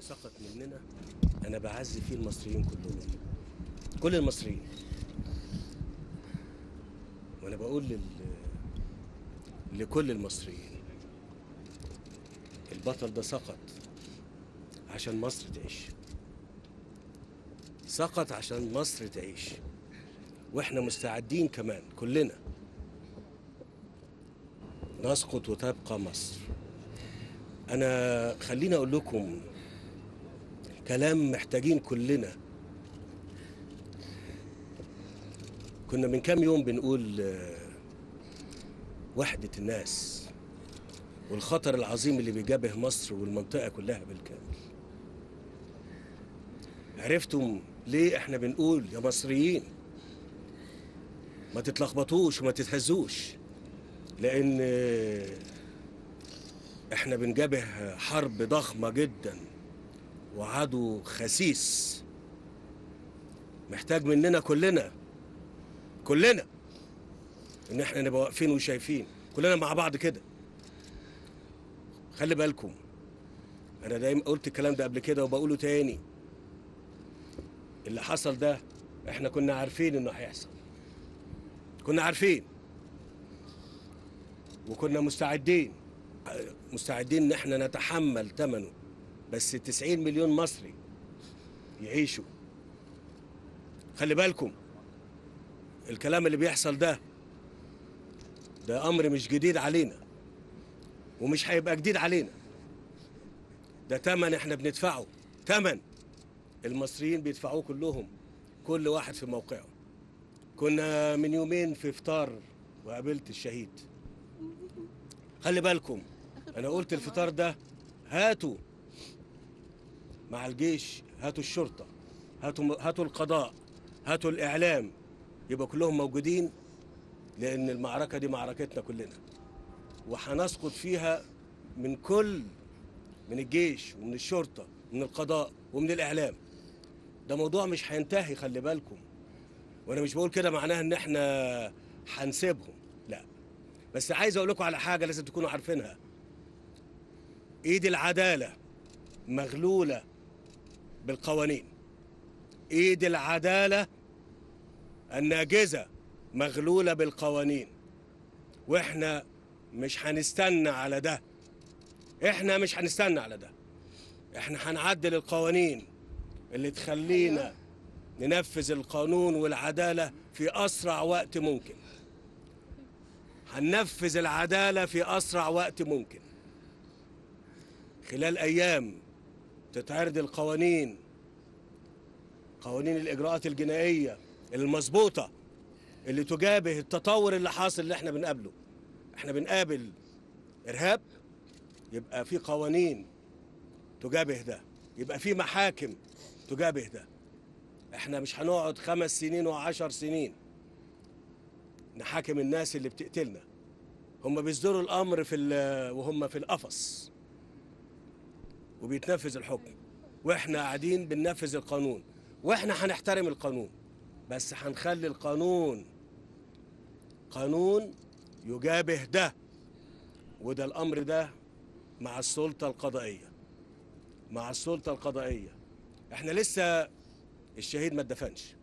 اللي سقط مننا انا بعزي فيه المصريين كلهم كل المصريين وانا بقول لل... لكل المصريين البطل ده سقط عشان مصر تعيش سقط عشان مصر تعيش واحنا مستعدين كمان كلنا نسقط وتبقى مصر انا خليني اقول لكم كلام محتاجين كلنا كنا من كام يوم بنقول آه، وحدة الناس والخطر العظيم اللي بيجابه مصر والمنطقة كلها بالكامل عرفتم ليه احنا بنقول يا مصريين ما تتلخبطوش وما تتهزوش لان آه، احنا بنجابه حرب ضخمة جدا وعدو خسيس محتاج مننا كلنا كلنا ان احنا نبقى واقفين وشايفين كلنا مع بعض كده خلي بالكم انا دايما قلت الكلام ده قبل كده وبقوله تاني اللي حصل ده احنا كنا عارفين انه هيحصل كنا عارفين وكنا مستعدين مستعدين ان احنا نتحمل ثمنه بس 90 مليون مصري يعيشوا خلي بالكم الكلام اللي بيحصل ده ده امر مش جديد علينا ومش هيبقى جديد علينا ده تمن احنا بندفعه تمن المصريين بيدفعوه كلهم كل واحد في موقعه كنا من يومين في فطار وقابلت الشهيد خلي بالكم انا قلت الفطار ده هاتوا مع الجيش هاتوا الشرطة هاتوا هاتوا القضاء هاتوا الإعلام يبقى كلهم موجودين لأن المعركة دي معركتنا كلنا وهنسقط فيها من كل من الجيش ومن الشرطة ومن القضاء ومن الإعلام ده موضوع مش هينتهي خلي بالكم وأنا مش بقول كده معناها إن إحنا هنسيبهم لا بس عايز أقول لكم على حاجة لازم تكونوا عارفينها إيد العدالة مغلولة بالقوانين ايد العداله الناجزه مغلوله بالقوانين واحنا مش هنستنى على ده احنا مش هنستنى على ده احنا هنعدل القوانين اللي تخلينا ننفذ القانون والعداله في اسرع وقت ممكن هننفذ العداله في اسرع وقت ممكن خلال ايام تتعرض القوانين قوانين الإجراءات الجنائية المظبوطة اللي تجابه التطور اللي حاصل اللي احنا بنقابله احنا بنقابل إرهاب يبقى في قوانين تجابه ده يبقى في محاكم تجابه ده احنا مش هنقعد خمس سنين وعشر سنين نحاكم الناس اللي بتقتلنا هم بيصدروا الأمر في ال- وهم في القفص وبيتنفذ الحكم واحنا قاعدين بننفذ القانون واحنا هنحترم القانون بس هنخلي القانون قانون يجابه ده وده الامر ده مع السلطه القضائيه مع السلطه القضائيه احنا لسه الشهيد ما اتدفنش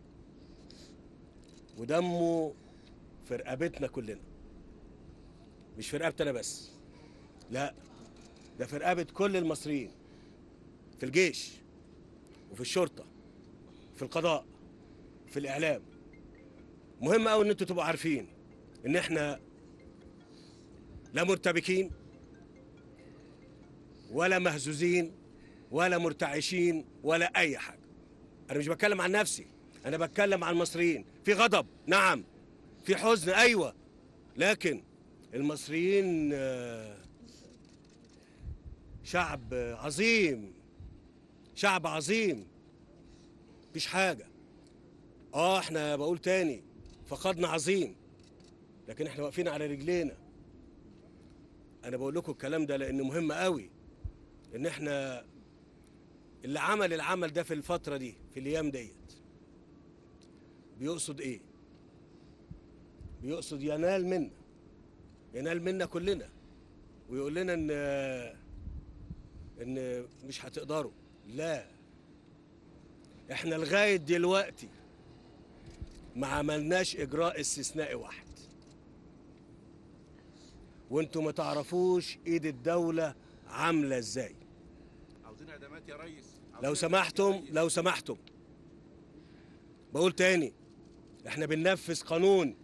ودمه في رقبتنا كلنا مش في رقبتي انا بس لا ده في رقبه كل المصريين في الجيش وفي الشرطه في القضاء في الاعلام مهم قوي ان انتوا تبقوا عارفين ان احنا لا مرتبكين ولا مهزوزين ولا مرتعشين ولا اي حاجه انا مش بتكلم عن نفسي انا بتكلم عن المصريين في غضب نعم في حزن ايوه لكن المصريين آه، شعب عظيم شعب عظيم مفيش حاجة اه احنا بقول تاني فقدنا عظيم لكن احنا واقفين على رجلينا انا بقول لكم الكلام ده لانه مهم قوي ان احنا اللي عمل العمل ده في الفترة دي في الايام ديت بيقصد ايه بيقصد ينال منا ينال منا كلنا ويقول لنا ان ان مش هتقدروا لا احنا لغايه دلوقتي ما عملناش اجراء استثنائي واحد وانتوا ما تعرفوش ايد الدوله عامله ازاي عاوزين اعدامات يا ريس لو سمحتم لو سمحتم بقول تاني احنا بننفذ قانون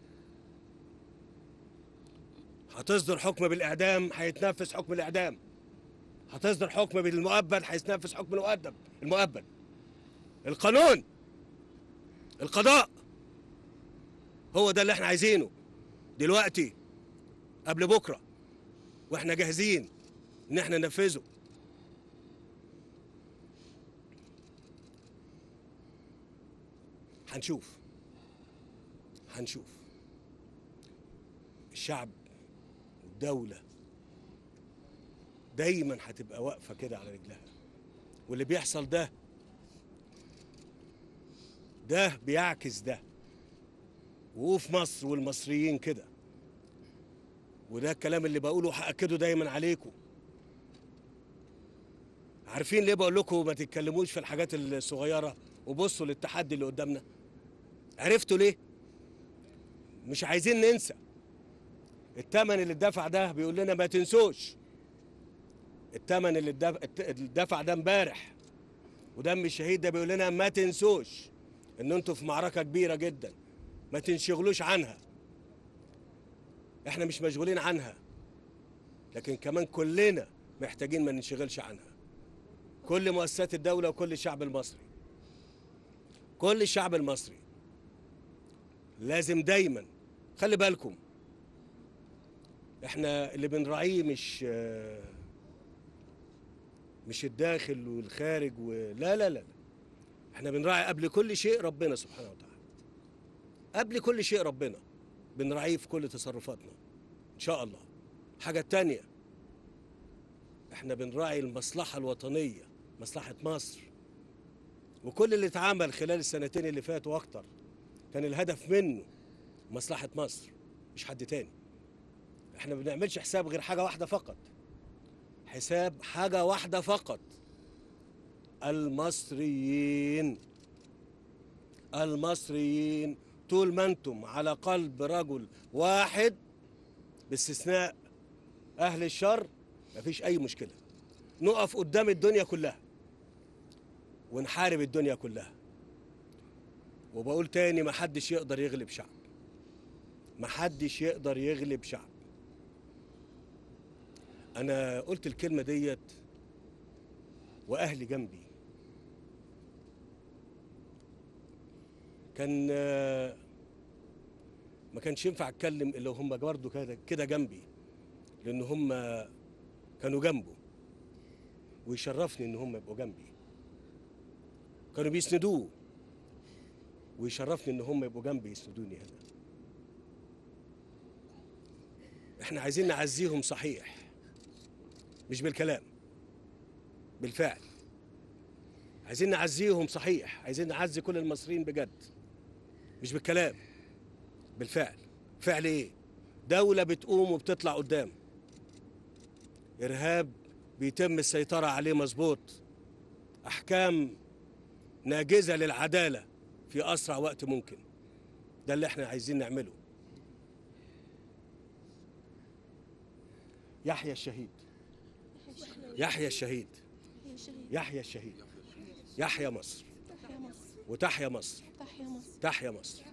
هتصدر حكم بالاعدام هيتنفذ حكم الاعدام هتصدر حكم بالمؤبد هيتنفذ حكم المؤدب المؤبد القانون القضاء هو ده اللي احنا عايزينه دلوقتي قبل بكره واحنا جاهزين ان احنا ننفذه هنشوف هنشوف الشعب والدولة دايما هتبقى واقفة كده على رجلها واللي بيحصل ده ده بيعكس ده وقوف مصر والمصريين كده وده الكلام اللي بقوله هأكده دايما عليكم عارفين ليه بقول لكم ما تتكلموش في الحاجات الصغيرة وبصوا للتحدي اللي قدامنا عرفتوا ليه مش عايزين ننسى التمن اللي اتدفع ده بيقول لنا ما تنسوش التمن اللي اتدف- ات- اتدفع ده امبارح ودم الشهيد ده بيقول لنا ما تنسوش ان انتوا في معركة كبيرة جدا ما تنشغلوش عنها احنا مش مشغولين عنها لكن كمان كلنا محتاجين ما ننشغلش عنها كل مؤسسات الدولة وكل الشعب المصري كل الشعب المصري لازم دايما خلي بالكم احنا اللي بنراعيه مش آه، مش الداخل والخارج ولا لا لا لا احنا بنراعي قبل كل شيء ربنا سبحانه وتعالى قبل كل شيء ربنا بنراعيه في كل تصرفاتنا ان شاء الله حاجة تانية احنا بنراعي المصلحة الوطنية مصلحة مصر وكل اللي اتعمل خلال السنتين اللي فاتوا واكتر كان الهدف منه مصلحة مصر مش حد تاني احنا ما بنعملش حساب غير حاجة واحدة فقط حساب حاجة واحدة فقط المصريين المصريين طول ما انتم على قلب رجل واحد باستثناء اهل الشر مفيش اي مشكلة نقف قدام الدنيا كلها ونحارب الدنيا كلها وبقول تاني محدش يقدر يغلب شعب محدش يقدر يغلب شعب انا قلت الكلمة ديت واهلي جنبي كان آه، ما كانش ينفع اتكلم الا هم برضه كده كده جنبي لان هم كانوا جنبه ويشرفني ان هم يبقوا جنبي كانوا بيسندوه ويشرفني ان هم يبقوا جنبي يسندوني هنا احنا عايزين نعزيهم صحيح مش بالكلام بالفعل عايزين نعزيهم صحيح عايزين نعزي كل المصريين بجد مش بالكلام بالفعل فعل ايه دولة بتقوم وبتطلع قدام إرهاب بيتم السيطرة عليه مظبوط أحكام ناجزة للعدالة في أسرع وقت ممكن ده اللي احنا عايزين نعمله يحيى الشهيد يحيى الشهيد يا شهيد يحيى الشهيد يحيى مصر تحيا مصر وتحيا مصر تحيا مصر تحيا مصر